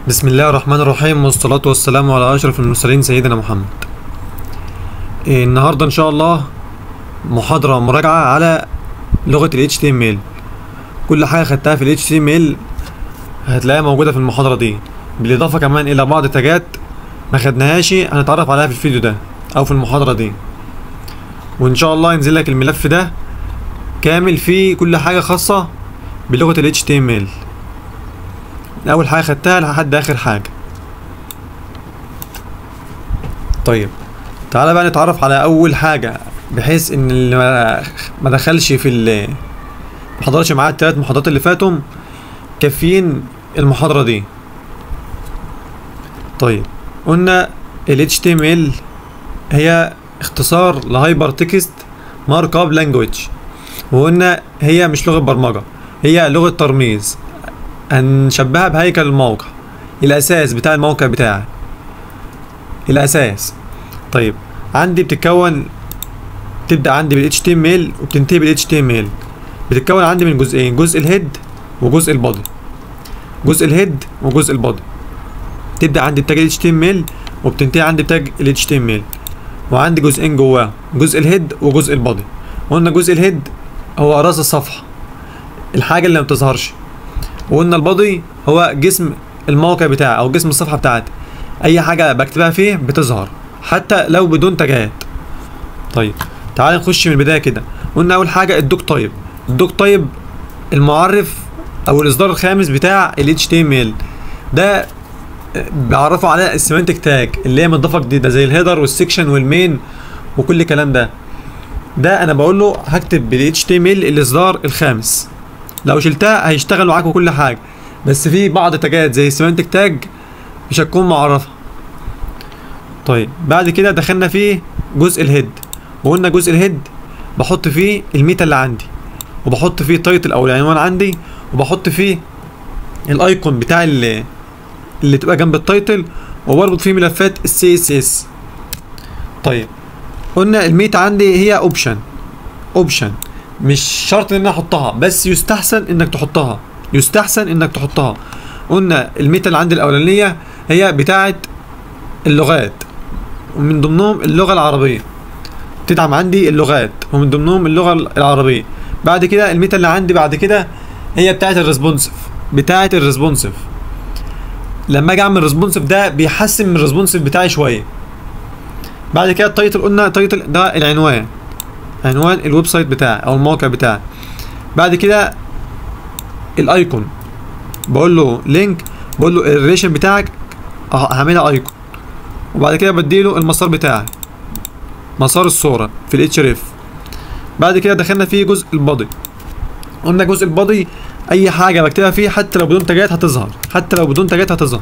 بسم الله الرحمن الرحيم والصلاة والسلام على أشرف المرسلين سيدنا محمد إيه، النهاردة إن شاء الله محاضرة مراجعة على لغة ال HTML كل حاجة خدتها في ال HTML هتلاقيها موجودة في المحاضرة دي بالإضافة كمان إلى بعض التاجات ما خدناهاش هنتعرف عليها في الفيديو ده أو في المحاضرة دي وإن شاء الله ينزل لك الملف ده كامل فيه كل حاجة خاصة بلغة ال HTML اول حاجه خدتها لحد اخر حاجه طيب تعالى بقى نتعرف على اول حاجه بحيث ان اللي ما- ما دخلش في ال ما حضرش معايا التلات محاضرات اللي فاتهم كافيين المحاضره دي طيب قلنا ال HTML هي اختصار لهايبر تكست مارك اب لانجويج وقلنا هي مش لغه برمجه هي لغه ترميز هنشبهها بهيكل الموقع الاساس بتاع الموقع بتاعي الاساس طيب عندي بتتكون تبدا عندي بال HTML وبتنتهي بال HTML بتتكون عندي من جزئين جزء الهيد وجزء البادي جزء الهيد وجزء البادي تبدا عندي بتاج ال HTML وبتنتهي عندي بتاج ال HTML وعندي جزئين جواه جزء الهيد وجزء البادي قلنا جزء الهيد هو راس الصفحه الحاجه اللي ما بتظهرش وقلنا البادي هو جسم الموقع بتاعي او جسم الصفحه بتاعتي اي حاجه بكتبها فيه بتظهر حتى لو بدون تاجات طيب تعال نخش من البدايه كده قلنا اول حاجه الدوك تايب الدوك تايب المعرف او الاصدار الخامس بتاع ال HTML ده بيعرفوا على السيمانتك تاج اللي هي مضافه جديده زي الهيدر والسكشن والمين وكل الكلام ده ده انا بقول له هكتب بال HTML الاصدار الخامس لو شلتها هيشتغل معاك وكل حاجه بس في بعض التاجات زي السيمانتك تاج مش هتكون معرفه طيب بعد كده دخلنا في جزء الهيد وقلنا جزء الهيد بحط فيه الميتا اللي عندي وبحط فيه التايتل او العنوان عندي وبحط فيه الايكون بتاع اللي اللي تبقى جنب التايتل وبربط فيه ملفات السي اس اس طيب قلنا الميتا عندي هي اوبشن اوبشن مش شرط ان انا احطها بس يستحسن انك تحطها يستحسن انك تحطها قلنا الميتا اللي عندي الاولانيه هي بتاعه اللغات ومن ضمنهم اللغه العربيه تدعم عندي اللغات ومن ضمنهم اللغه العربيه بعد كده الميتا اللي عندي بعد كده هي بتاعه الريسبونسيف بتاعه الريسبونسيف لما اجي اعمل ريسبونسيف ده بيحسن من الريسبونسيف بتاعي شويه بعد كده التايتل قلنا التايتل ده العنوان عنوان الويب سايت بتاعي او الموقع بتاعي بعد كده الايكون بقول له لينك بقول له الريليشن بتاعك اه هعملها ايكون وبعد كده بديله المسار بتاعي مسار الصوره في الاتش اف بعد كده دخلنا في جزء البادي قلنا جزء البادي اي حاجه بكتبها فيه حتى لو بدون تاجات هتظهر حتى لو بدون تاجات هتظهر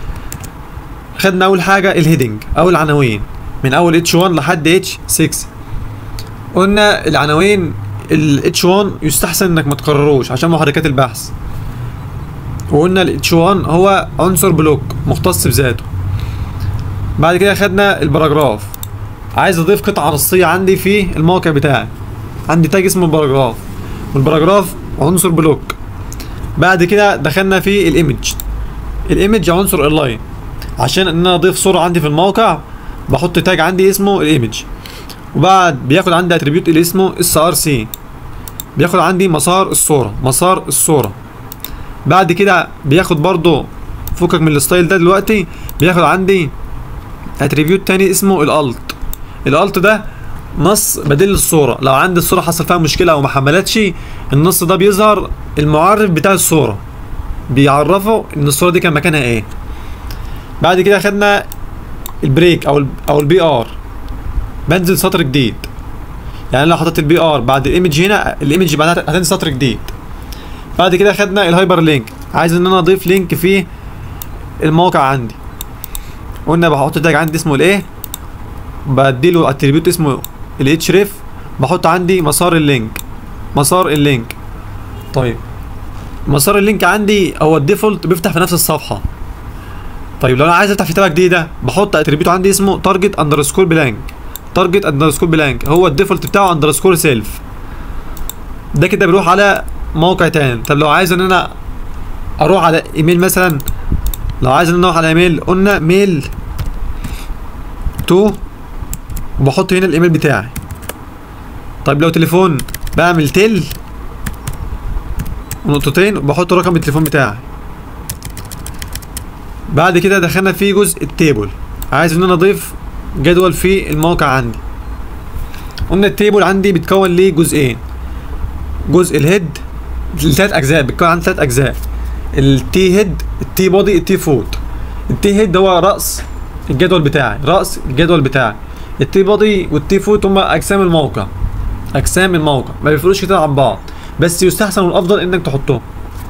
خدنا اول حاجه الهيدنج او العناوين من اول اتش 1 لحد اتش 6 قلنا العناوين ال H1 يستحسن انك ما تكرروش عشان محركات البحث وقلنا ال H1 هو عنصر بلوك مختص بذاته بعد كده خدنا الباراجراف عايز اضيف قطعه نصيه عندي في الموقع بتاعي عندي تاج اسمه باراجراف والباراجراف عنصر بلوك بعد كده دخلنا في الايمج الايمج عنصر اونلاين عشان ان انا اضيف صوره عندي في الموقع بحط تاج عندي اسمه الايمج وبعد بياخد عندي اتريبيوت اللي اسمه اس ار سي بياخد عندي مسار الصوره مسار الصوره بعد كده بياخد برضو فكك من الستايل ده دلوقتي بياخد عندي اتريبيوت تاني اسمه الالت الالت ده نص بديل الصوره لو عندي الصوره حصل فيها مشكله او ما حملتش النص ده بيظهر المعرف بتاع الصوره بيعرفه ان الصوره دي كان مكانها ايه بعد كده خدنا البريك او ال او البي ار بنزل سطر جديد يعني لو حطيت البي ار بعد الايمج هنا الايمج بعدها هتنزل سطر جديد بعد كده خدنا الهايبر لينك عايز ان انا اضيف لينك في الموقع عندي قلنا بحط تاج عندي اسمه الايه بديله اتريبيوت اسمه الاتش ريف بحط عندي مسار اللينك مسار اللينك طيب مسار اللينك عندي هو الديفولت بيفتح في نفس الصفحه طيب لو انا عايز افتح في تابه جديده بحط اتريبيوت عندي اسمه تارجت اندرسكور بلانك تارجت اندرسكور بلانك هو الديفولت بتاعه اندرسكور سيلف ده كده بيروح على موقع تاني طب لو عايز ان انا اروح على ايميل مثلا لو عايز ان انا اروح على ايميل قلنا ميل تو وبحط هنا الايميل بتاعي طيب لو تليفون بعمل تل ونقطتين وبحط رقم التليفون بتاعي بعد كده دخلنا في جزء التيبل عايز ان انا اضيف جدول في الموقع عندي قلنا التيبل عندي بيتكون ليه جزئين جزء الهيد ثلاث اجزاء بيتكون عن ثلاث اجزاء التي هيد التي بودي التي فوت التي هيد هو راس الجدول بتاعي راس الجدول بتاعي التي بودي والتي فوت هما اجسام الموقع اجسام الموقع ما بيفرقوش كتير عن بعض بس يستحسن والافضل انك تحطهم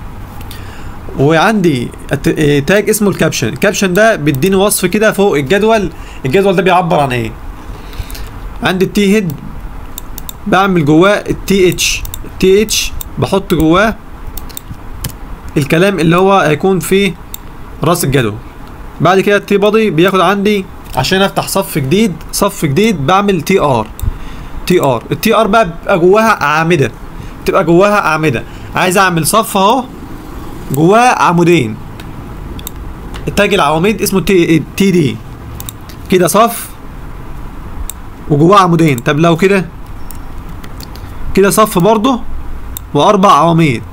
وعندي الت- إيه، تاج اسمه الكابشن الكابشن ده بيديني وصف كده فوق الجدول الجدول ده بيعبر عن ايه عندي التي هيد بعمل جواه التي اتش التي اتش بحط جواه الكلام اللي هو هيكون في راس الجدول بعد كده التي بادي بياخد عندي عشان افتح صف جديد صف جديد بعمل تي ار تي ار التي ار بقى بيبقى جواها اعمده بتبقى جواها اعمده عايز اعمل صف اهو جواه عمودين التاج العواميد اسمه تي تي دي كده صف وجواه عمودين طب لو كده كده صف برضه واربع عواميد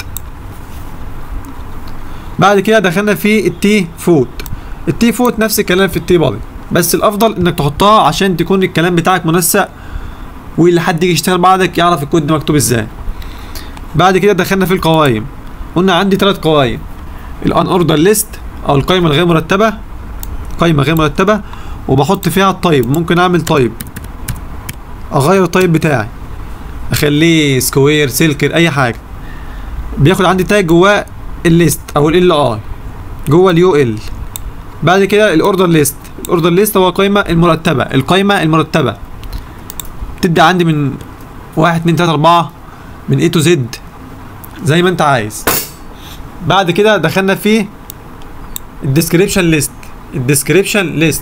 بعد كده دخلنا في التي فوت التي فوت نفس الكلام في التي بادي بس الافضل انك تحطها عشان تكون الكلام بتاعك منسق واللي حد يجي يشتغل بعدك يعرف الكود ده مكتوب ازاي بعد كده دخلنا في القوائم قلنا عندي ثلاث قوائم الان اوردر ليست او القائمه الغير مرتبه قائمه غير مرتبه وبحط فيها الطيب ممكن اعمل طيب اغير الطيب بتاعي اخليه سكوير سيلكر اي حاجه بياخد عندي تاج جواه الليست او ال اي جوه اليو ال بعد كده الاوردر ليست الاوردر ليست هو القائمه المرتبه القائمه المرتبه تبدا عندي من واحد اتنين تلاته اربعه من اي تو زد زي ما انت عايز بعد كده دخلنا في الديسكريبشن ليست الديسكريبشن ليست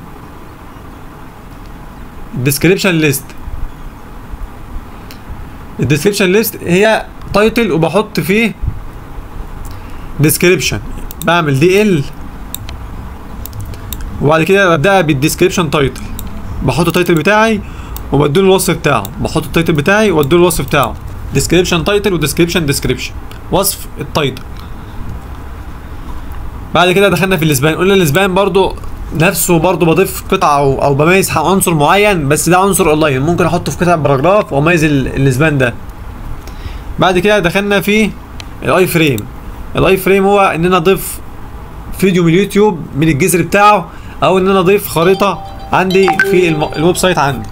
الديسكريبشن ليست الديسكريبشن ليست هي تايتل وبحط فيه ديسكريبشن بعمل دي ال وبعد كده ببدأ بالديسكريبشن تايتل بحط التايتل بتاعي وبديله الوصف بتاعه بحط التايتل بتاعي واديله الوصف بتاعه ديسكريبشن تايتل وديسكريبشن ديسكريبشن وصف التايتل بعد كده دخلنا في الاسبان قلنا الاسبان برضو نفسه برضو بضيف قطعة او, أو بميز ح- عنصر معين بس ده عنصر اونلاين ممكن احطه في قطع باراجراف واميز ال- الاسبان ده بعد كده دخلنا في الاي فريم الاي فريم هو ان انا اضيف فيديو من اليوتيوب من الجذر بتاعه او ان انا اضيف خريطة عندي في الم- الويب سايت عندي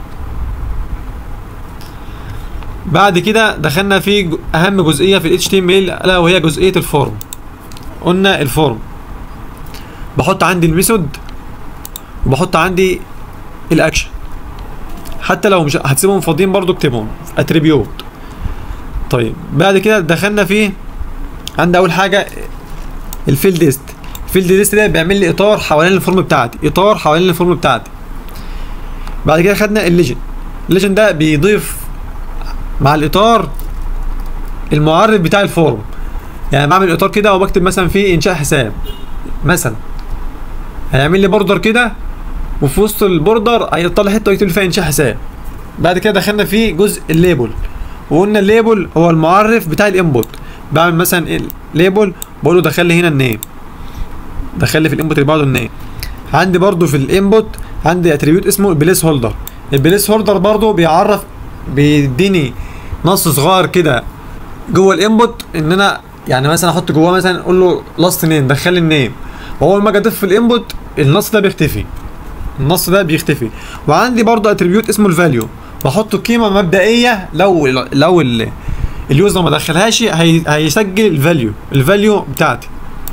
بعد كده دخلنا في ج- اهم جزئيه في ال HTML الا وهي جزئيه الفورم قلنا الفورم بحط عندي الميثود وبحط عندي الاكشن حتى لو مش هتسيبهم فاضيين برضو اكتبهم في اتريبيوت طيب بعد كده دخلنا في عندي اول حاجه الفيلد ليست الفيلد ليست ده بيعمل لي اطار حوالين الفورم بتاعتي اطار حوالين الفورم بتاعتي بعد كده خدنا الليجن الليجن ده بيضيف مع الاطار المعرف بتاع الفورم يعني بعمل اطار كده وبكتب مثلا فيه انشاء حساب مثلا هيعمل لي بوردر كده وفي وسط البوردر هيطلع حته ويكتب لي فيها انشاء حساب بعد كده دخلنا في جزء الليبل وقلنا الليبل هو المعرف بتاع الانبوت بعمل مثلا الليبل بقول له دخل لي هنا النيم دخل لي في الانبوت اللي بعده النيم عندي برضو في الانبوت عندي اتريبيوت اسمه البليس هولدر البليس هولدر برضو بيعرف بيديني نص صغير كده جوه الانبوت ان انا يعني مثلا احط جواه مثلا اقول له لاست نيم دخل لي النيم واول ما اجي اضيف في الانبوت النص ده بيختفي النص ده بيختفي وعندي برضو اتريبيوت اسمه الفاليو بحط قيمه مبدئيه لو لو ال- اليوزر ما دخلهاش هي هيسجل الفاليو الفاليو بتاعتي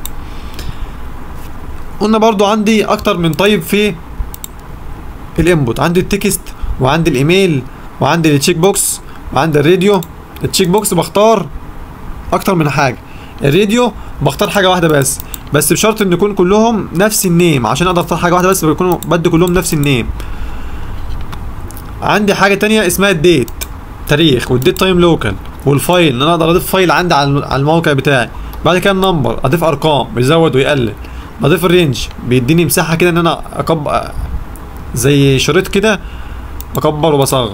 قلنا برضو عندي اكتر من طيب في الانبوت عندي التكست وعندي الايميل وعندي التشيك بوكس وعندي الراديو التشيك بوكس بختار اكتر من حاجه الراديو بختار حاجه واحده بس بس بشرط ان يكون كلهم نفس النيم عشان اقدر اختار حاجه واحده بس بيكونوا بدي كلهم نفس النيم عندي حاجه تانية اسمها الديت تاريخ والديت تايم لوكال والفايل ان انا اقدر اضيف فايل عندي على على الموقع بتاعي بعد كده النمبر اضيف ارقام بيزود ويقلل بضيف الرينج بيديني مساحه كده ان انا اكبر زي شريط كده بكبر وبصغر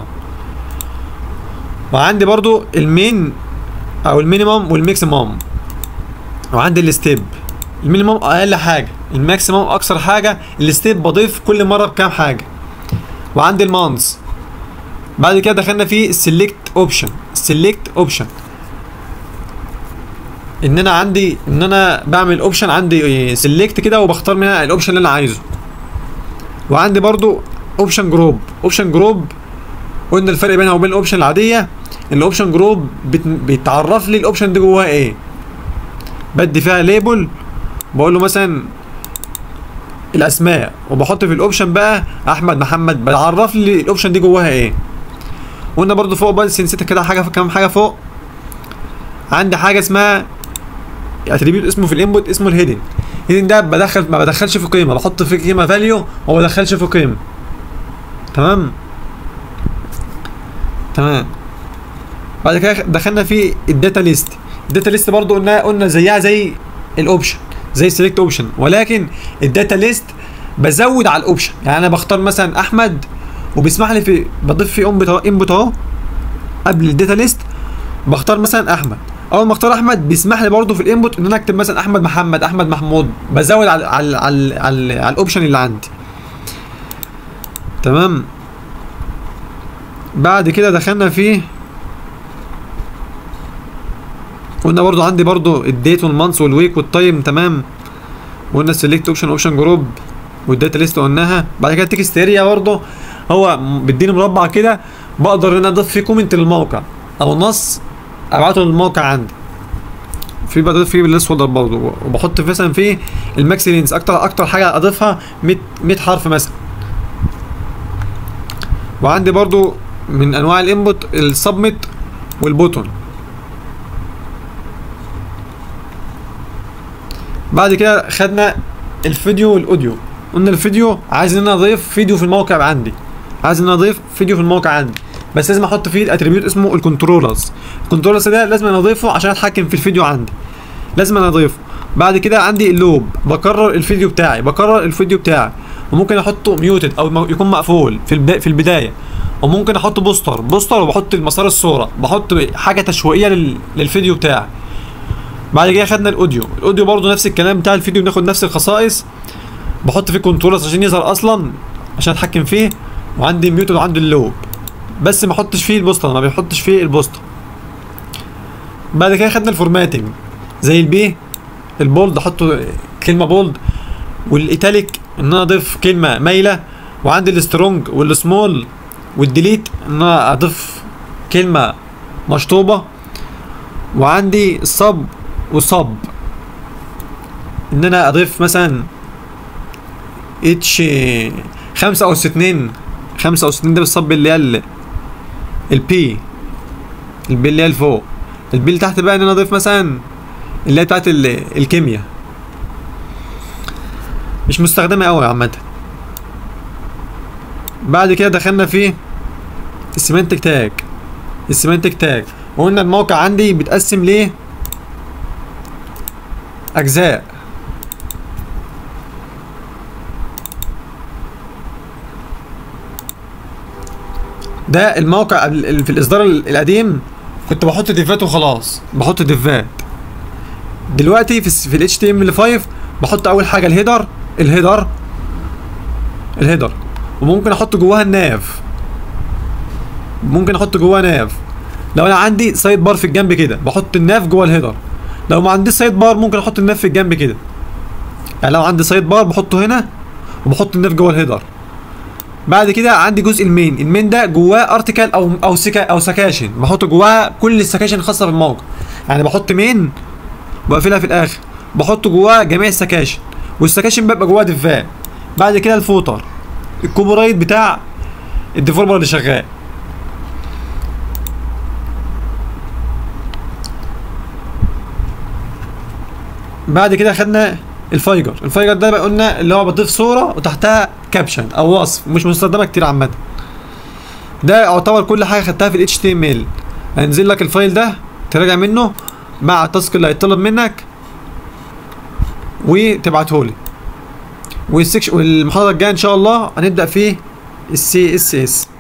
وعندي برضو المين او المينيمم والميكسيمم وعندي الستيب المينيمم اقل حاجه الماكسيمم اكثر حاجه الستيب بضيف كل مره بكام حاجه وعندي المانس بعد كده دخلنا في السلكت اوبشن السلكت اوبشن ان انا عندي ان انا بعمل اوبشن عندي سلكت كده وبختار منها الاوبشن اللي انا عايزه وعندي برضو اوبشن جروب اوبشن جروب قلنا الفرق بينها وبين الاوبشن العاديه ان الاوبشن جروب بت... بيتعرف لي الاوبشن دي جواها ايه بدي فيها ليبل بقول له مثلا الاسماء وبحط في الاوبشن بقى احمد محمد بعرف لي الاوبشن دي جواها ايه قلنا برضو فوق بس نسيت كده حاجه كام حاجه فوق عندي حاجه اسمها اتريبيوت اسمه في الانبوت اسمه الهيدن الهيدن ده بدخل ما بدخلش في قيمه بحط في قيمه فاليو وما بدخلش في قيمه تمام تمام بعد كده دخلنا في الداتا ليست الداتا ليست برضو قلنا قلنا زيها زي الاوبشن زي السلكت اوبشن ولكن الداتا ليست بزود على الاوبشن يعني انا بختار مثلا احمد وبيسمح لي في بضيف في انبوت اهو قبل الداتا ليست بختار مثلا احمد اول ما اختار احمد بيسمح لي برضه في الانبوت ان انا اكتب مثلا احمد محمد احمد محمود بزود على على على, على, على الاوبشن اللي عندي تمام بعد كده دخلنا في قلنا برضو عندي برضو الديت والمانث والويك والتايم تمام وقلنا السلكت اوبشن اوبشن جروب والداتا ليست قلناها بعد كده التكست اريا برضو هو بيديني مربع كده بقدر ان انا اضيف فيه كومنت للموقع او نص ابعته للموقع عندي في بضيف فيه بالليست فولدر برضه وبحط مثلا فيه الماكس لينز اكتر اكتر حاجه اضيفها 100 100 حرف مثلا وعندي برضو من انواع الانبوت السبميت والبوتون بعد كده خدنا الفيديو والاوديو قلنا الفيديو عايز ان انا اضيف فيديو في الموقع عندي عايز ان انا اضيف فيديو في الموقع عندي بس لازم احط فيه اتريبيوت اسمه الكنترولرز الكنترولرز ده لازم انا اضيفه عشان اتحكم في الفيديو عندي لازم انا اضيفه بعد كده عندي اللوب بكرر الفيديو بتاعي بكرر الفيديو بتاعي وممكن احطه ميوتد او يكون مقفول في البدا في البدايه وممكن احط بوستر بوستر وبحط مسار الصوره بحط حاجه تشويقيه لل... للفيديو بتاعي بعد كده خدنا الاوديو الاوديو برضو نفس الكلام بتاع الفيديو بناخد نفس الخصائص بحط فيه كنترولرز عشان يظهر اصلا عشان اتحكم فيه وعندي ميوتد وعندي اللوب بس ما احطش فيه البوستر ما بيحطش فيه البوستر بعد كده خدنا الفورماتنج زي البي البولد احطه كلمه بولد والايتاليك ان انا اضيف كلمه مايله وعندي السترونج والسمول والديليت ان انا اضيف كلمه مشطوبه وعندي الصب والصب ان انا اضيف مثلا اتش خمسة او اتنين خمسة او اتنين ده بالصب اللي هي البي البي اللي هي لفوق البي اللي تحت بقى ان انا اضيف مثلا اللي هي بتاعت الكيمياء مش مستخدمة قوي عامة بعد كده دخلنا في السيمانتك تاج السيمانتك تاج وقلنا الموقع عندي بيتقسم ليه اجزاء ده الموقع في الاصدار القديم كنت بحط ديفات وخلاص بحط ديفات دلوقتي في في الاتش تي ام ال 5 بحط اول حاجه الهيدر الهيدر الهيدر وممكن احط جواها الناف ممكن احط جواها ناف لو انا عندي سايد بار في الجنب كده بحط الناف جوه الهيدر لو ما عنديش سايد بار ممكن احط الناف في الجنب كده يعني لو عندي سايد بار بحطه هنا وبحط الناف جوه الهيدر بعد كده عندي جزء المين المين ده جواه ارتكل او او سكا او سكاشن بحط جواه كل السكاشن الخاصه بالموقع يعني بحط مين بقفلها في الاخر بحط جواه جميع السكاشن والسكاشن بيبقى جواه دفاع بعد كده الفوتر الكوبرايت بتاع الديفولبر اللي شغال بعد كده خدنا الفايجر الفايجر ده بقى قلنا اللي هو بضيف صوره وتحتها كابشن او وصف مش مستخدمه كتير عامه ده يعتبر كل حاجه خدتها في ال HTML هينزل لك الفايل ده تراجع منه مع التاسك اللي هيطلب منك وتبعته لي والسكش والمحاضره الجايه ان شاء الله هنبدا في السي اس اس